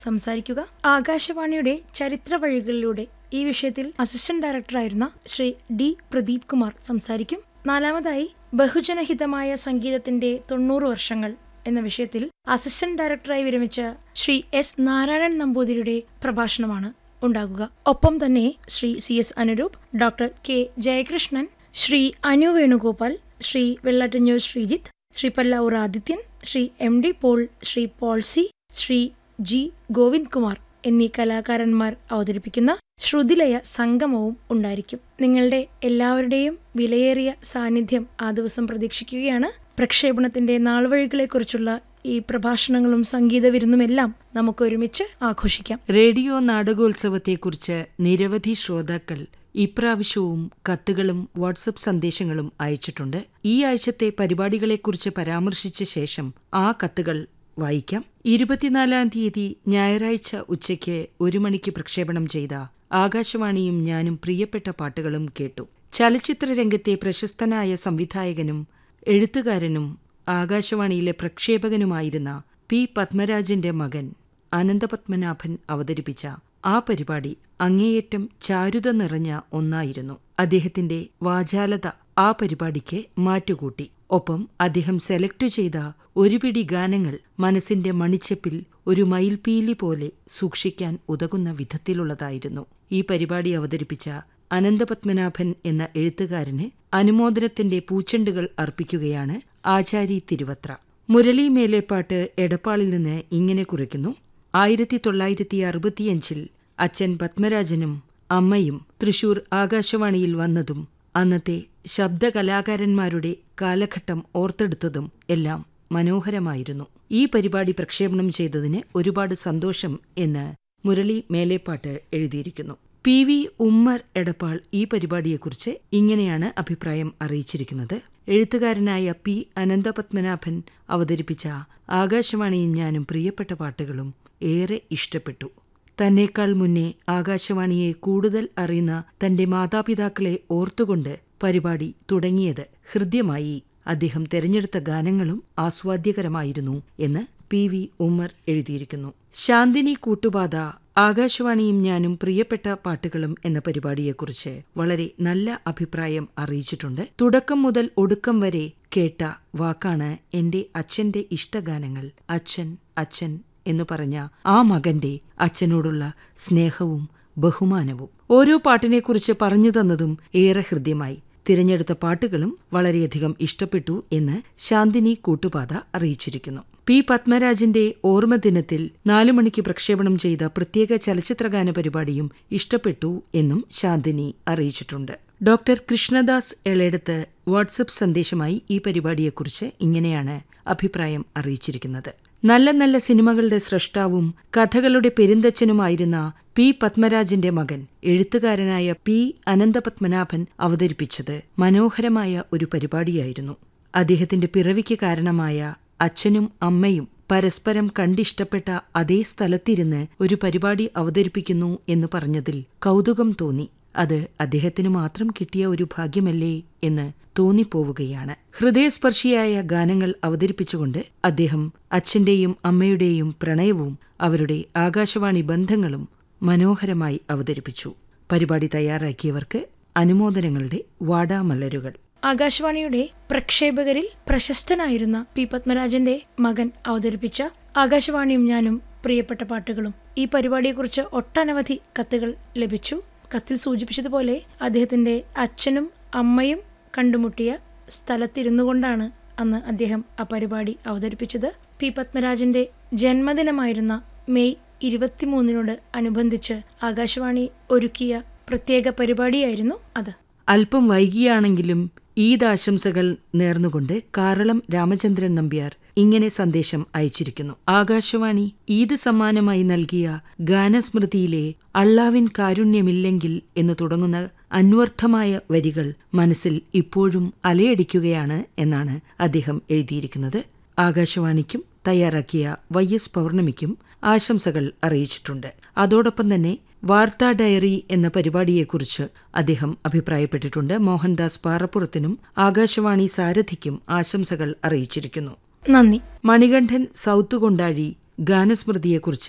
സംസാരിക്കുക ആകാശവാണിയുടെ ചരിത്ര വഴികളിലൂടെ ഈ വിഷയത്തിൽ അസിസ്റ്റന്റ് ഡയറക്ടറായിരുന്ന ശ്രീ ഡി പ്രദീപ് കുമാർ സംസാരിക്കും നാലാമതായി ബഹുജനഹിതമായ സംഗീതത്തിന്റെ തൊണ്ണൂറ് വർഷങ്ങൾ എന്ന വിഷയത്തിൽ അസിസ്റ്റന്റ് ഡയറക്ടറായി വിരമിച്ച ശ്രീ എസ് നാരായണൻ നമ്പൂതിരിയുടെ പ്രഭാഷണമാണ് ഉണ്ടാകുക ഒപ്പം തന്നെ Shri C S Anuroop doctor K Jayakrishnan Shri Anu Venugopal Shri Vellattanjur Sreejith Shri Pallavur Adithyan Shri M D Paul Shri Polsy Shri G Govind Kumar എന്നീ കലാകാരന്മാർ അവതരിപ്പിക്കുന്ന ശ്രുതിലയ സംഗമവും ഉണ്ടായിരിക്കും നിങ്ങളുടെ എല്ലാവരുടെയും വിലയേറിയ സാന്നിധ്യം ആ ദിവസം പ്രതീക്ഷിക്കുകയാണ് പ്രക്ഷേപണത്തിന്റെ നാൾവഴികളെക്കുറിച്ചുള്ള ഈ പ്രഭാഷണങ്ങളും സംഗീത വിരുന്നുമെല്ലാം നമുക്ക് ഒരുമിച്ച് ആഘോഷിക്കാം റേഡിയോ നാടകോത്സവത്തെക്കുറിച്ച് നിരവധി ശ്രോതാക്കൾ ഇപ്രാവശ്യവും കത്തുകളും വാട്സപ്പ് സന്ദേശങ്ങളും അയച്ചിട്ടുണ്ട് ഈ ആഴ്ചത്തെ പരിപാടികളെക്കുറിച്ച് പരാമർശിച്ച ശേഷം ആ കത്തുകൾ വായിക്കാം ഇരുപത്തിനാലാം തീയതി ഞായറാഴ്ച ഉച്ചയ്ക്ക് ഒരു മണിക്ക് പ്രക്ഷേപണം ചെയ്ത ആകാശവാണിയും ഞാനും പ്രിയപ്പെട്ട പാട്ടുകളും കേട്ടു ചലച്ചിത്ര രംഗത്തെ പ്രശസ്തനായ സംവിധായകനും എഴുത്തുകാരനും ആകാശവാണിയിലെ പ്രക്ഷേപകനുമായിരുന്ന പി പത്മരാജന്റെ മകൻ അനന്തപത്മനാഭൻ അവതരിപ്പിച്ച ആ പരിപാടി അങ്ങേയറ്റം ചാരുത നിറഞ്ഞ ഒന്നായിരുന്നു അദ്ദേഹത്തിന്റെ വാചാലത ആ പരിപാടിക്ക് മാറ്റുകൂട്ടി ഒപ്പം അദ്ദേഹം സെലക്ട് ചെയ്ത ഒരു പിടി ഗാനങ്ങൾ മനസ്സിന്റെ മണിച്ചെപ്പിൽ ഒരു മയിൽപീലി പോലെ സൂക്ഷിക്കാൻ ഉതകുന്ന വിധത്തിലുള്ളതായിരുന്നു ഈ പരിപാടി അവതരിപ്പിച്ച അനന്തപത്മനാഭൻ എന്ന എഴുത്തുകാരന് അനുമോദനത്തിന്റെ പൂച്ചെണ്ടുകൾ അർപ്പിക്കുകയാണ് ആചാരി തിരുവത്ര മുരളി മേലേപ്പാട്ട് എടപ്പാളിൽ നിന്ന് ഇങ്ങനെ കുറിക്കുന്നു ആയിരത്തി തൊള്ളായിരത്തി അറുപത്തിയഞ്ചിൽ അച്ഛൻ പത്മരാജനും അമ്മയും തൃശൂർ ആകാശവാണിയിൽ വന്നതും അന്നത്തെ ശബ്ദകലാകാരന്മാരുടെ കാലഘട്ടം ഓർത്തെടുത്തതും എല്ലാം മനോഹരമായിരുന്നു ഈ പരിപാടി പ്രക്ഷേപണം ചെയ്തതിന് ഒരുപാട് സന്തോഷം എന്ന് മുരളി മേലേപ്പാട്ട് എഴുതിയിരിക്കുന്നു പി വി ഉമ്മർ എടപ്പാൾ ഈ പരിപാടിയെക്കുറിച്ച് ഇങ്ങനെയാണ് അഭിപ്രായം അറിയിച്ചിരിക്കുന്നത് എഴുത്തുകാരനായ പി അനന്തപത്മനാഭൻ അവതരിപ്പിച്ച ആകാശവാണിയും ഞാനും പ്രിയപ്പെട്ട പാട്ടുകളും ഏറെ ഇഷ്ടപ്പെട്ടു തന്നേക്കാൾ മുന്നേ ആകാശവാണിയെ കൂടുതൽ അറിയുന്ന തന്റെ മാതാപിതാക്കളെ ഓർത്തുകൊണ്ട് പരിപാടി തുടങ്ങിയത് ഹൃദ്യമായി അദ്ദേഹം തെരഞ്ഞെടുത്ത ഗാനങ്ങളും ആസ്വാദ്യകരമായിരുന്നു എന്ന് പി വി ഉമ്മർ എഴുതിയിരിക്കുന്നു ശാന്തിനി കൂട്ടുപാത ആകാശവാണിയും ഞാനും പ്രിയപ്പെട്ട പാട്ടുകളും എന്ന പരിപാടിയെക്കുറിച്ച് വളരെ നല്ല അഭിപ്രായം അറിയിച്ചിട്ടുണ്ട് തുടക്കം മുതൽ ഒടുക്കം വരെ കേട്ട വാക്കാണ് എന്റെ അച്ഛന്റെ ഇഷ്ടഗാനങ്ങൾ അച്ഛൻ അച്ഛൻ എന്നു പറഞ്ഞ ആ മകന്റെ അച്ഛനോടുള്ള സ്നേഹവും ബഹുമാനവും ഓരോ പാട്ടിനെക്കുറിച്ച് പറഞ്ഞു തന്നതും ഏറെ ഹൃദ്യമായി തിരഞ്ഞെടുത്ത പാട്ടുകളും വളരെയധികം ഇഷ്ടപ്പെട്ടു എന്ന് ശാന്തിനി കൂട്ടുപാത അറിയിച്ചിരിക്കുന്നു പി പത്മരാജന്റെ ഓർമ്മദിനത്തിൽ നാലു മണിക്ക് പ്രക്ഷേപണം ചെയ്ത പ്രത്യേക ചലച്ചിത്രഗാന പരിപാടിയും ഇഷ്ടപ്പെട്ടു എന്നും ശാന്തിനി അറിയിച്ചിട്ടുണ്ട് ഡോക്ടർ കൃഷ്ണദാസ് എളേടത്ത് വാട്സപ്പ് സന്ദേശമായി ഈ പരിപാടിയെക്കുറിച്ച് ഇങ്ങനെയാണ് അഭിപ്രായം അറിയിച്ചിരിക്കുന്നത് നല്ല നല്ല സിനിമകളുടെ സൃഷ്ടാവും കഥകളുടെ പെരുന്തച്ഛനുമായിരുന്ന പി പത്മരാജന്റെ മകൻ എഴുത്തുകാരനായ പി അനന്തപത്മനാഭൻ അവതരിപ്പിച്ചത് മനോഹരമായ ഒരു പരിപാടിയായിരുന്നു അദ്ദേഹത്തിന്റെ പിറവിക്ക് കാരണമായ അച്ഛനും അമ്മയും പരസ്പരം കണ്ടിഷ്ടപ്പെട്ട അതേ സ്ഥലത്തിരുന്ന് ഒരു പരിപാടി അവതരിപ്പിക്കുന്നു എന്ന് പറഞ്ഞതിൽ കൗതുകം തോന്നി അത് അദ്ദേഹത്തിന് മാത്രം കിട്ടിയ ഒരു ഭാഗ്യമല്ലേ എന്ന് തോന്നിപ്പോവുകയാണ് ഹൃദയസ്പർശിയായ ഗാനങ്ങൾ അവതരിപ്പിച്ചുകൊണ്ട് അദ്ദേഹം അച്ഛന്റെയും അമ്മയുടെയും പ്രണയവും അവരുടെ ആകാശവാണി ബന്ധങ്ങളും മനോഹരമായി അവതരിപ്പിച്ചു പരിപാടി തയ്യാറാക്കിയവർക്ക് അനുമോദനങ്ങളുടെ വാടാമലരുകൾ ആകാശവാണിയുടെ പ്രക്ഷേപകരിൽ പ്രശസ്തനായിരുന്ന പി പത്മരാജന്റെ മകൻ അവതരിപ്പിച്ച ആകാശവാണിയും ഞാനും പ്രിയപ്പെട്ട പാട്ടുകളും ഈ പരിപാടിയെക്കുറിച്ച് ഒട്ടനവധി കത്തുകൾ ലഭിച്ചു കത്തിൽ സൂചിപ്പിച്ചതുപോലെ അദ്ദേഹത്തിന്റെ അച്ഛനും അമ്മയും കണ്ടുമുട്ടിയ സ്ഥലത്തിരുന്നു കൊണ്ടാണ് അന്ന് അദ്ദേഹം ആ പരിപാടി അവതരിപ്പിച്ചത് പി പത്മരാജന്റെ ജന്മദിനമായിരുന്ന മെയ് ഇരുപത്തിമൂന്നിനോട് അനുബന്ധിച്ച് ആകാശവാണി ഒരുക്കിയ പ്രത്യേക പരിപാടിയായിരുന്നു അത് അല്പം വൈകിയാണെങ്കിലും ഈദ് ആശംസകൾ നേർന്നുകൊണ്ട് കാരളം രാമചന്ദ്രൻ നമ്പ്യാർ ഇങ്ങനെ സന്ദേശം അയച്ചിരിക്കുന്നു ആകാശവാണി ഈദ് സമ്മാനമായി നൽകിയ ഗാനസ്മൃതിയിലെ അള്ളാവിൻ കാരുണ്യമില്ലെങ്കിൽ എന്ന് തുടങ്ങുന്ന അന്വർത്ഥമായ വരികൾ മനസ്സിൽ ഇപ്പോഴും അലയടിക്കുകയാണ് എന്നാണ് അദ്ദേഹം എഴുതിയിരിക്കുന്നത് ആകാശവാണിക്കും തയ്യാറാക്കിയ വൈ എസ് പൗർണമിക്കും ആശംസകൾ അറിയിച്ചിട്ടുണ്ട് അതോടൊപ്പം തന്നെ വാർത്താ ഡയറി എന്ന പരിപാടിയെക്കുറിച്ച് അദ്ദേഹം അഭിപ്രായപ്പെട്ടിട്ടുണ്ട് മോഹൻദാസ് പാറപ്പുറത്തിനും ആകാശവാണി സാരഥിക്കും ആശംസകൾ അറിയിച്ചിരിക്കുന്നു നന്ദി മണികണ്ഠൻ സൗത്ത് കൊണ്ടാഴി ഗാനസ്മൃതിയെക്കുറിച്ച്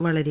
വളരെ